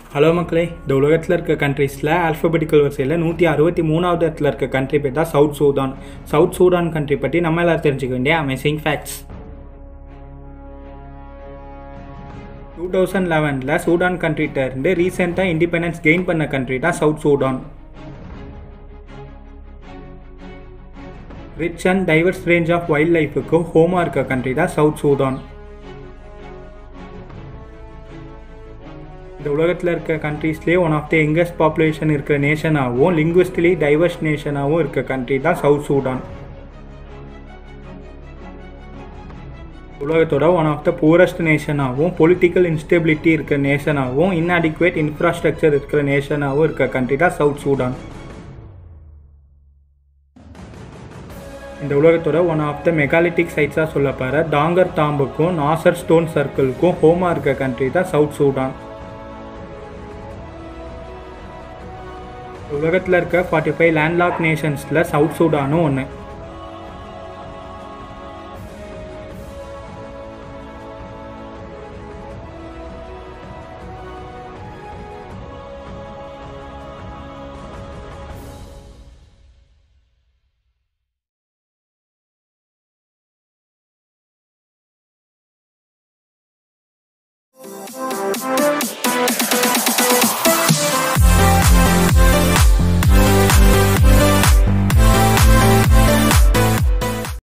hello மக்களே இந்த உலகத்தில் இருக்க கண்ட்ரீஸில் ஆல்ஃபபெட்டிக்கல் வரிசையில் நூற்றி அறுபத்தி மூணாவது இடத்துல இருக்க கண்ட்ரி பேர் தான் South Sudan South Sudan country பற்றி நம்ம எல்லாரும் தெரிஞ்சுக்க வேண்டிய அமேசிங் ஃபேக்ட்ஸ் டூ தௌசண்ட் லெவனில் சூடான் கண்ட்ரிட்ட இருந்து ரீசெண்டாக இண்டிபெண்டன்ஸ் கெயின் பண்ண கண்ட்ரி தான் South Sudan rich and diverse range of wild லைஃபுக்கு ஹோமாக இருக்க கண்ட்ரி தான் சவுத் சூடான் இந்த உலகத்தில் இருக்க கண்ட்ரீஸ்லேயே one of the youngest population இருக்கிற நேஷனாகவும் லிங்குவிஸ்ட்லி டைவர்ஸ் நேஷனாகவும் இருக்க கண்ட்ரி தான் சவுத் சூடான் உலகத்தோட ஒன் ஆஃப் த பூரஸ்ட் நேஷனாகவும் பொலிட்டிக்கல் இன்ஸ்டெபிலிட்டி இருக்கிற நேஷனாகவும் இன்அடிக்குவேட் இன்ஃப்ராஸ்ட்ரக்சர் இருக்கிற நேஷனாகவும் இருக்க கண்ட்ரி தான் சவுத் சூடான் இந்த உலகத்தோட ஒன் ஆஃப் த மெகாலிட்டிக் சைட்ஸாக சொல்லப்படுற டாங்கர் தாம்புக்கும் நாசர் ஸ்டோன் சர்க்கிள்க்கும் ஹோமாக இருக்க கண்ட்ரி தான் சவுத் சூடான் உலகத்தில் இருக்க ஃபார்ட்டி ஃபைவ் லேண்ட்லாக் நேஷன்ஸில் சவுத் சூடானும் ஒன்று